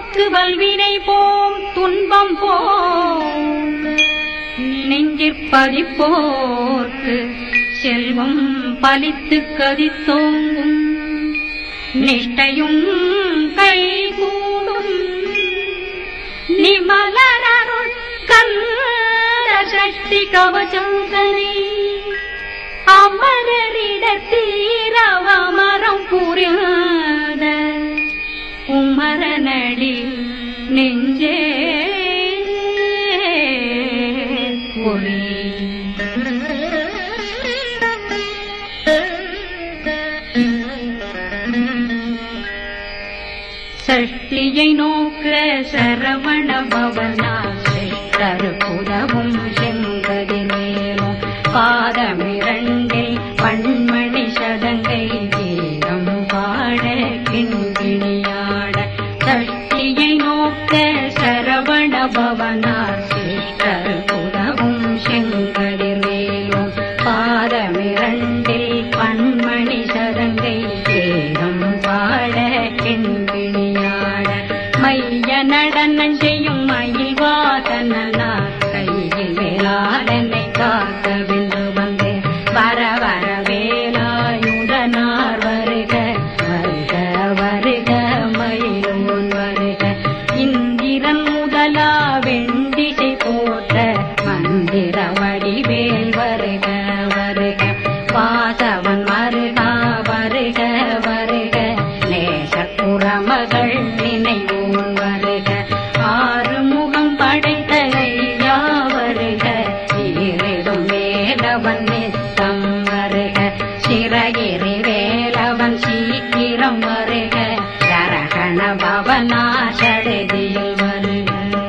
துன்புறுத்து வல்வினை போம் துன்பம் போம் நெஞ்சிற்பதிப்போர்க்கு செல்வம் பலித்து கதித்தோங்கும் நிஷ்டையும் கைகூடும் நிமலரருள் கந்த சக்தி கவச்சந்தனை அமரரிடத்தீரவமரம் புரியாத குமரனடி நெஞ்சே ஒளி சஷ்டியை நோக்க சரவண பவனா கருப்புதவும் செங்கதி மேலும் பாதமிரண்டில் பண்மணி சதங்கை வீரம் பாட கிண்கிணியாட சஷ்டியை நோக்க சரவண பவனார் சிஷ்டர் புதவும் செங்கதிர் மேலும் பாதமிரண்டில் பண்மணி சதங்கை வேகம் பாட கிண்கிணியாட மைய நடனம் செய்யும் மயில் வாசனார் கையில் வேளாளனை காக்க வென்று வந்து வர வர வேலாயுதனார் வருக வருக வருக மயிலோன் வருக இந்திரன் முதலா வெண்டிசை போட்ட மந்திர வடிவேல் வருக வருக வாசவன் வருகா வருக வருக நேசக்குறமகள் நினைவோன் வருக ஆறு முகம் படைத்த ஐயா வருக ஈரிடும் வேலவன் நித்தம் வருக சிறகிரி வேலவன் சீக்கிரம் வருக சரகண பவனா சடுதியில் வருக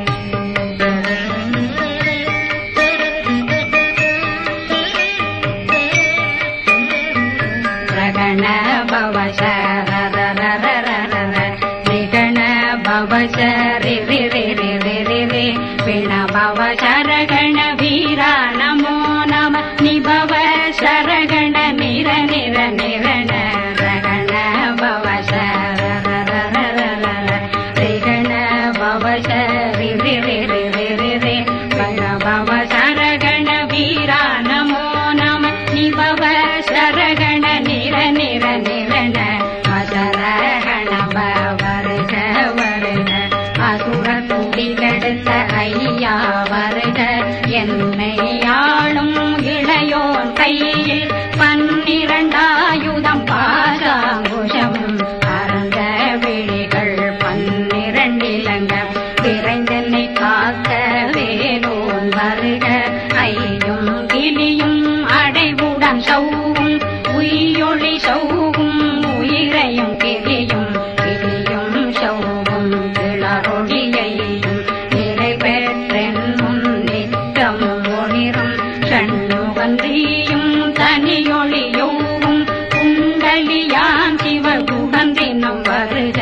ரகண பவ சரரரரரரர நிகண பவ சரி ரி ரி ரி ரி ரி ரி பிண பவ சரகண வீரா நமோ நம நிபவ சரகண நிர நிர நிரண ரகண பவ சரரரரரர ரிகண பவ சரி ரி ரி ரி ரி ரி ரி பிண பவ சரகண வீரா நமோ நம நிபவ சரகண நிர நிர நிரண மசரகண வருக வருக அசுர குடிகெடுத்த ஐயா வருக என்னை ஆளும் இளையோன் கையில் பன்னிரண்டாயுதம் பாசாங்குஷம் அறந்த விழிகள் பன்னிரண்டிலங்க விரைந்தனை காக்க வேலோன் வருக ஐயும் கிளியும் அடைவுடன் சௌவும் உயிரொளி சௌவும் உயிரையும் கிளியும் கிளியும் சௌவும் கிளறொளியையும் நிறைவேற்றென் முன் நித்தம் ஒளிரும் சண்முகந்தியும் தனியொளியோவும் குண்டலியான் சிவகுகந்தினம் வருக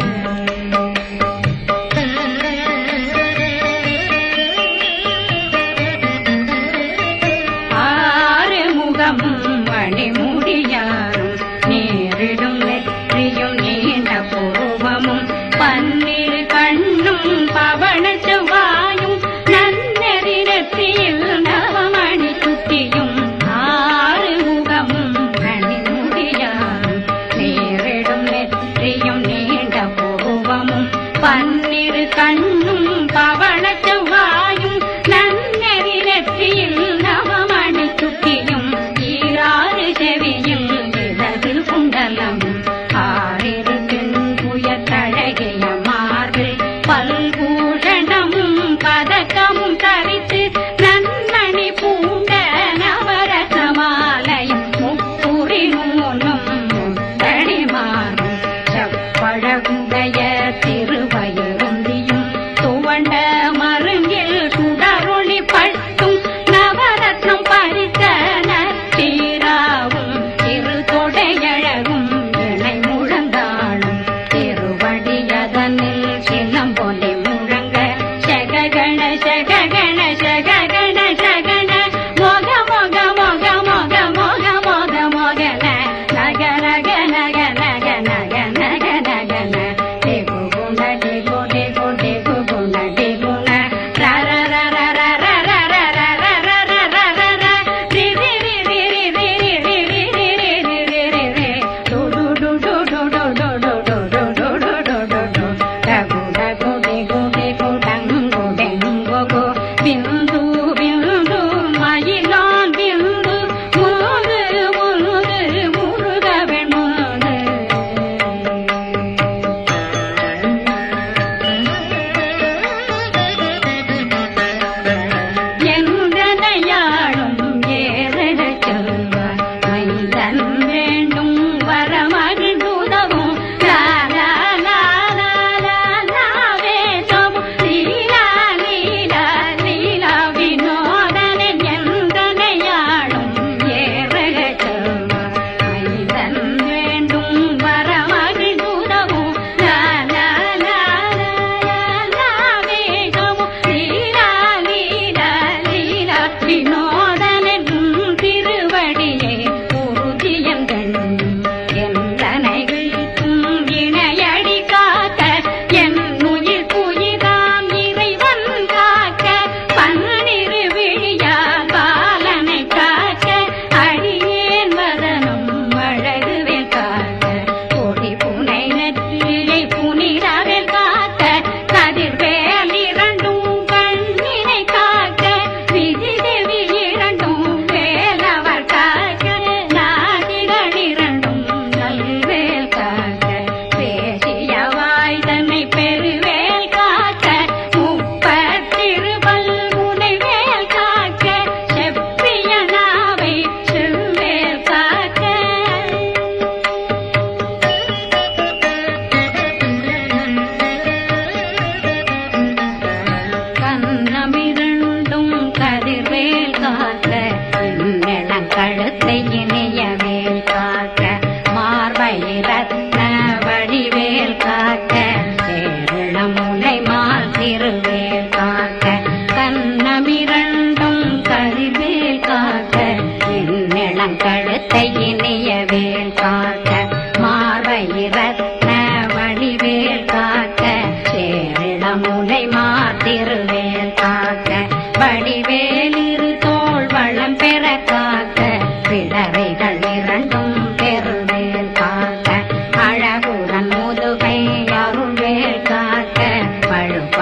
ஆறு முகமும் மணிமுடியாரும் நேரிடும் நெற்றியும் நீண்ட பூர்வமும் பன்னிரு கண்ணும் பவன செவ்வாயும் நன்னெறி நெற்றியில் நவமணி சுத்தியும் ஆறு முகமும் மணிமுடியாரும் நேரிடும் நெற்றியும் நீண்ட பூர்வமும் பன்னிரு கண்ணும் பவள செவ்வாயும் நன்னெறி நெற்றியில் நவமணி சுட்டியும் ஈராறு செவியும் இடதில் குண்டலம் ஆறிரு பெண்புய தழகிய மார்பில் பல்பூஷணமும் பதக்கமும் தரித்து நன்மணி பூண்ட நவரசமாலயம் முப்புரி நூலும் முத்தடிமாறும் செப்பழகுடைய திருவயருந்தியும் துவண்ட மருங்கில் சுடரொளி பட்டும் நவரத்னம் பறித்த நச்சீராவும் திரு தொடையழகும் இணை முழங்காலும் திருவடியதன்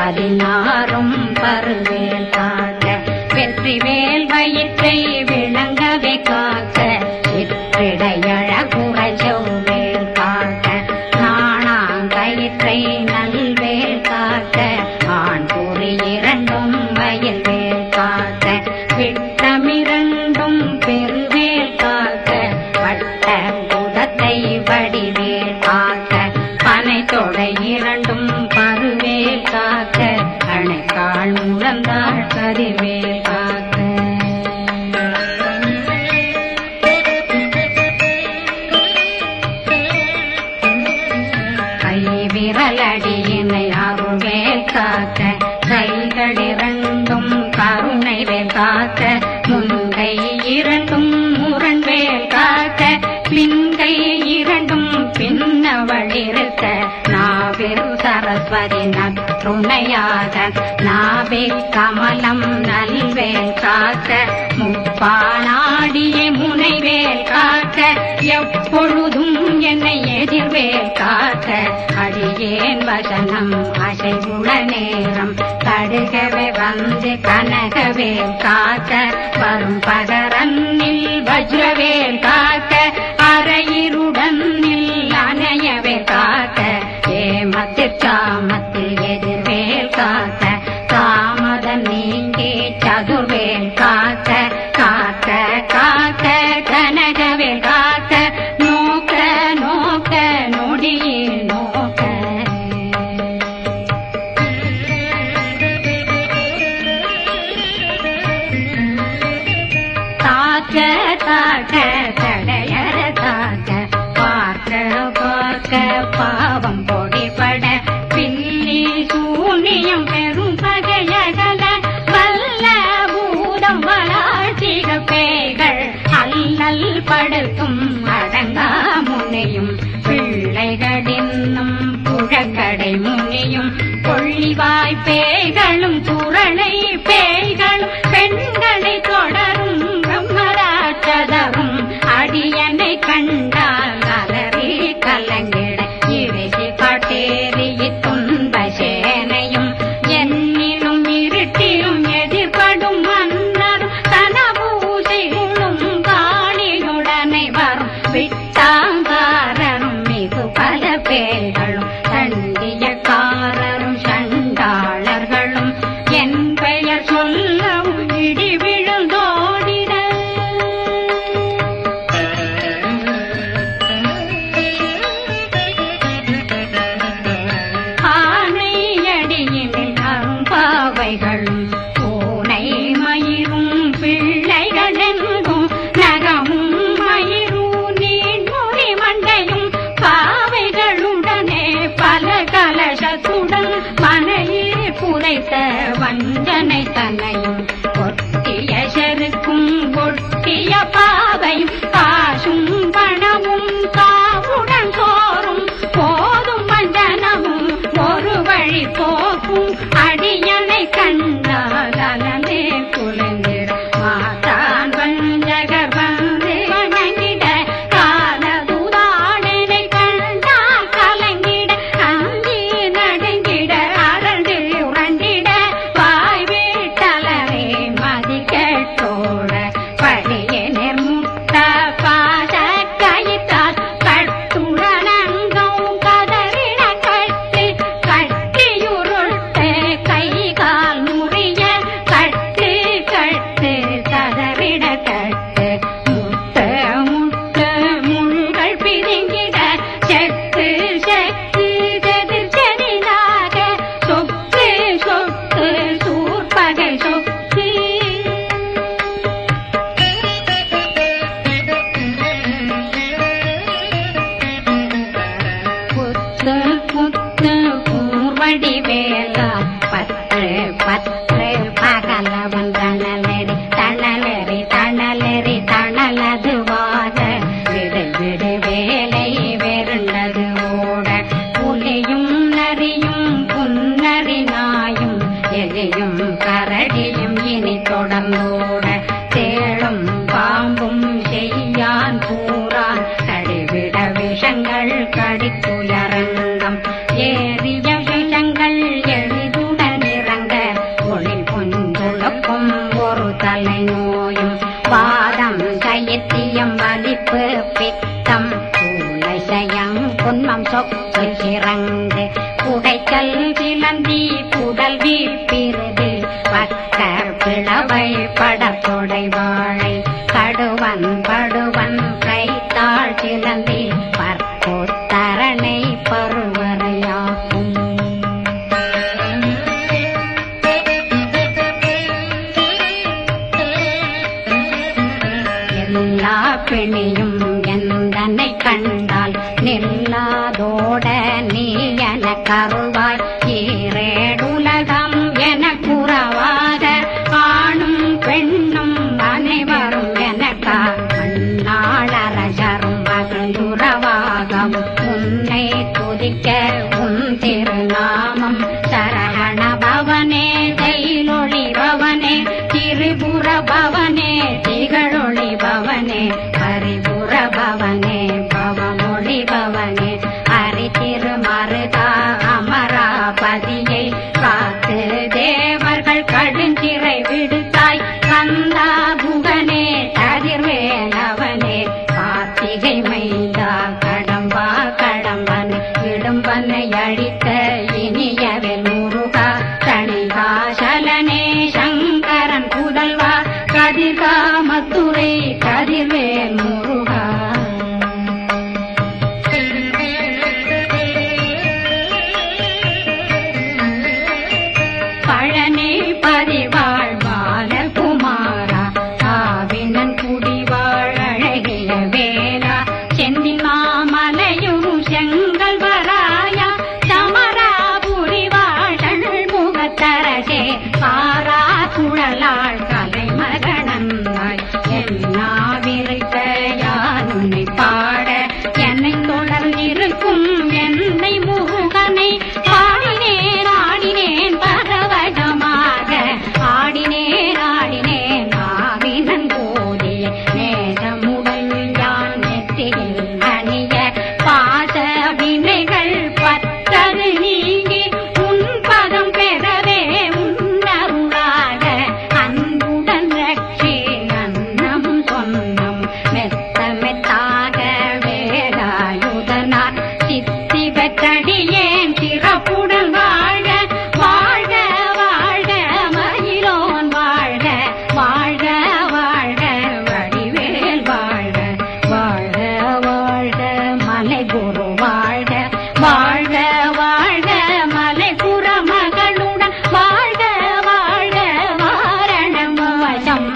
பதினாறும் பருவேல் காக்க வெற்றிவேல் வயிற்றை விளங்கவே காக்க சிற்றிடையழ குறைச்சொவ்வேல் காக்க நாணாங்கயிற்றை நல்வேல் காக்க ஆண் குறி இரண்டும் வயல்வேல் காக்க விட்டமிரண்டும் பெருவேல் காக்க வட்ட குதத்தை வடிவேல் காக்க பனை தொடை இரண்டும் பருவேல் காக்க அணைக்கால் முழந்தாள் கதிர்வேல் காக்க கை விரலடியினை அருள்வேல் காக்க கைகள் இரண்டும் கருணை வேல் காக்க முன்கை இரண்டும் முரண்வேல் காக்க பின்கை இரண்டும் பின்னவழிருக்க நாவில் சரஸ்வதி நற்றுணையாக நாவே கமலம் நல்வேல் காக்க முப்பானாடிய முனைவேல் காக்க எப்பொழுதும் என்னை எதிர்வேல் காக்க அடியேன் வசனம் அசைவுள நேரம் கடுகவே வந்து கனகவேல் காக்க வரும் பகரன்னில் வஜ்ரவேல் காக்க அரையிருடன் அணையவே காக்க ஏமத்தில் காமத்தில் எதிர்வேல் காக்க காமதம் நீங்கி சதுர்வேல் காக்க காக்க காக்க கனகவேல் காக்க நோக்க நோக்க நொடியில் நோக்க தாக்க தாக்க தடையற தாக்க பார்க்க பார்க்க பாவம் பொடிபட பில்லி சூனியம் பெரும் பகையகல வல்ல பூதம் வளாழ்ச்சிக பேய்கள் அல்லல் படுத்தும் அடங்கா முனையும் பிள்ளைகளின்னும் புழக்கடை முனியும் கொள்ளிவாய் பேய்களும் குரளை பேய்களும் பெண்களை தொடரும் பிரம்மராட்சதரும் அடியனை கண்டால் அலறி கலங்கிட இறுதி காட்டேறி துன்ப சேனையும் என்னிலும் இருட்டிலும் எதிர்படும் மன்னரும் தனபூசைகளும் காணியுடனே வரும் விட்டாங்காரரும் மிகு பல பேர்களும் தண்டியக்காரரும் சண்டாளர்களும் என் பெயர் சொல்லவும் இடி விழுந்தோடிட ஆனையடியினில் அரும்பாவைகளும் பூனை மயிரும் பிள்ளைகளெங்கும் நகமும் மயிரும் நீர்மொழி மண்டையும் பாவைகளுடனே பல கலசத்துடன் மனையில் புதைத்த வஞ்சனை தன்னையும் ஒட்டிய செருக்கும் ஒட்டிய பாவையும் காசும் பணமும் காவுடன் சோறும் போதும் வஞ்சனமும் ஒரு வழி போக்கும் அடியனை கண்டால் அலனே குலைந்திட மாதான் வஞ்சகர் வந்து வணங்கிட காலதுதாடனை கண்டால் கலங்கிட அஞ்சி நடுங்கிட அரண்டு உரண்டிட வாய் வீட்டலரே மதி கேட்டோட படிய நிர்முட்ட பாச கயிற்றால் கட்டுடனங்கும் கதறிட கட்டி கட்டியுருட்டு கை கால் முறிய கட்டு கட்டு கதறிட கட்டு முட்ட முட்ட முள்கள் பிதுங்கிட செத்து செத்து செதிர் செதிலாக சொக்கு சொக்கு சூர்பகை சொக்கு புத்து புத்து பூர்வடி வேலா பத்து பத்து பகலவன் தணலரி தணலரி தணலரி தணலதுவாக விடு விடு வேலை வெருண்டது ஓட புலியும் நரியும் புன்னரி நாயும் எலியும் கரடியும் இனி தொடர்ந்தோட தேளும் பாம்பும் செய்யான் கூறான் கடிவிட விஷங்கள் கடித்துயரங்கம் ஏறிய விஷங்கள் சிலந்தி புடல் வீப்பிருது பக்கர் பிளவை படத்தொடை வாழை கடுவன் படுவன் கைத்தாள் சிலந்தி பற்போத்தரணை பருவரையாகும் எல்லா பிணியும் எந்தனை கண்டால் நில்லாதோட நீ என கருவாய் ஈரேடுலகம் என குறவாக ஆணும் பெண்ணும் அனைவரும் எனக்கா மண்ணாளரசரும் மகிழ்ந்துறவாகவும் உன்னை துதிக்க உன் திருநாமம் சரகண பவனே தைலொளி பவனே திரிபுர பவனே திகழொளி பவனே ஹரிபுர பவனே பவமொழி பவனே ஹரி திருமருதா அமராபதியை காத்து தேவர்கள் கடுஞ்சிறை விடுத்தாய் கந்தா புகனே கதிர்வேலவனே கார்த்திகை மைந்தா கடம்பா கடம்பன் இடும்பனை அழித்த இனியவெல் முருகா தணிகாசலனே சங்கரன் புதல்வா கதிர்காமத்துறை கதிர்வேல் முருகா பழனி பதிவாழ் பாலகுமாரா ஆவினன் குடிவாழ் அழகிய வேலா செந்தில் மாமலையும் செங்கல் வராயா சமராபுரி வாழல் முகத்தரசே பாரா குழலாள் கலை மகனந்தாய் என்னாவிருக்க யான் உன்னை பாட என்னை தொடர்ந்திருக்கும் என்னை முருகனை பாடினேன் ஆடினேன் பரவசமாக ஆடினேன் ஆடினேன் ஆவினன் போதிய நேசமுடன் யான் நெத்தியில் அணிய பாச வினைகள் பத்தது நீங்கி உன் பதம் பெறவே உன்னருளாக அன்புடன் ரட்சி அன்னம் சொன்னம் மெத்த மெத்தாக வேலாயுதனார் சித்தி பெற்றடியேன் சிறப்புடன் வாழ வாழ்க வாழ்க மயிலோன் வாழ்க வாழ்க வாழ்க வடிவேல் வாழ்க வாழ்க வாழ்க மலை குரு வாழ்க வாழ்க வாழ்க மலை புற மகளுடன் வாழ்க வாழ்க வாரணம் வசம்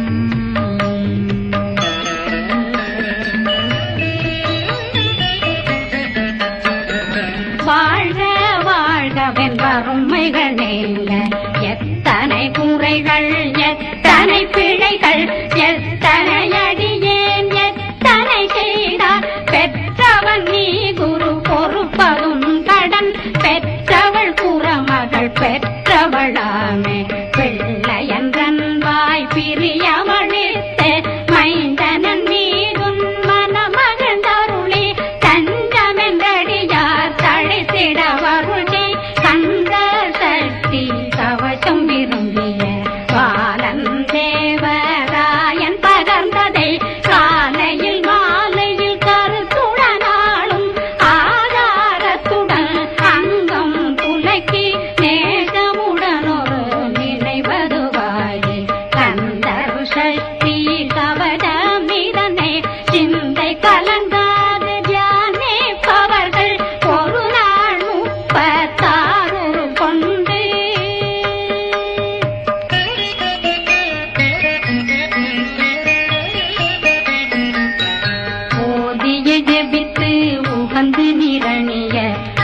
வாழ்க வாழ்கவென் வறுமைகள் நீங்க எத்தனை குறைகள் எத்தனை பிழைகள் எத்தனை அடியேன் எத்தனை செய்தார் பெற்றவன் நீ குரு பொறுப்பதும் கடன் பெற்றவள் குறமகள் பெற்றவளாமே பிள்ளையன்றன் வாய் பிரியமளித்து மைந்தனன் மீதுன் மனமகந்தருளி தஞ்சமென்றடியார் தழைத்திட வருளி கந்த சக்தி கவசம் விரும்பிய பாலன் தேவராயன் பகர்ந்ததை காலையில் மாலையில் கருத்துடனாலும் ஆதாரத்துடன் அங்கம் துலக்கி நேசமுடன் ஒரு நினைவதுவாயி கந்தர் சக்தி கவடமிதனை சிந்தை கலங்காது தியானிப்பவர்கள் ஒரு நாள் முப்பத்தாறு கொண்டு ஓதிய ஜெபித்து உகந்து நிரணிய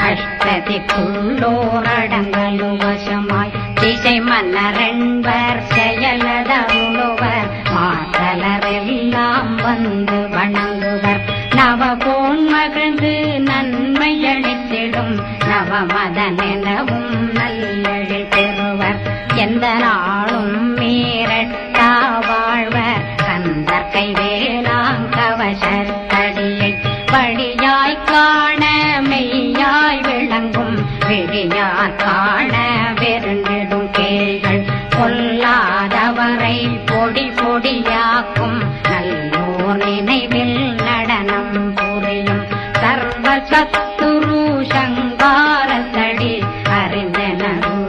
அஷ்டதிக்குள்ளோரடங்களும் வசமாய் திசை மன்னரென்பர் செயலதருளுவர் மாதலரெல்லாம் வந்து வணங்குவர் நவகோன் மகிழ்ந்து நன்மை அளித்திடும் நவமதனெனவும் நல்லெழில் பெறுவர் எந்த நாளும் மீறட்டா வாழ்வர் கந்தற்கை வேளாங் கவசத்தடியை வழியாய் காண மெய்யாய் விளங்கும் விழியார் காண வெருண்டிடும் கேள்கள் பொல்லாதவரை பொடி பொடியாக்கும் நல்லோர் நினைவில் நடனம் புரியும் சர்வ சத்துரு சங்காரத்தடி அறிந்தன ರು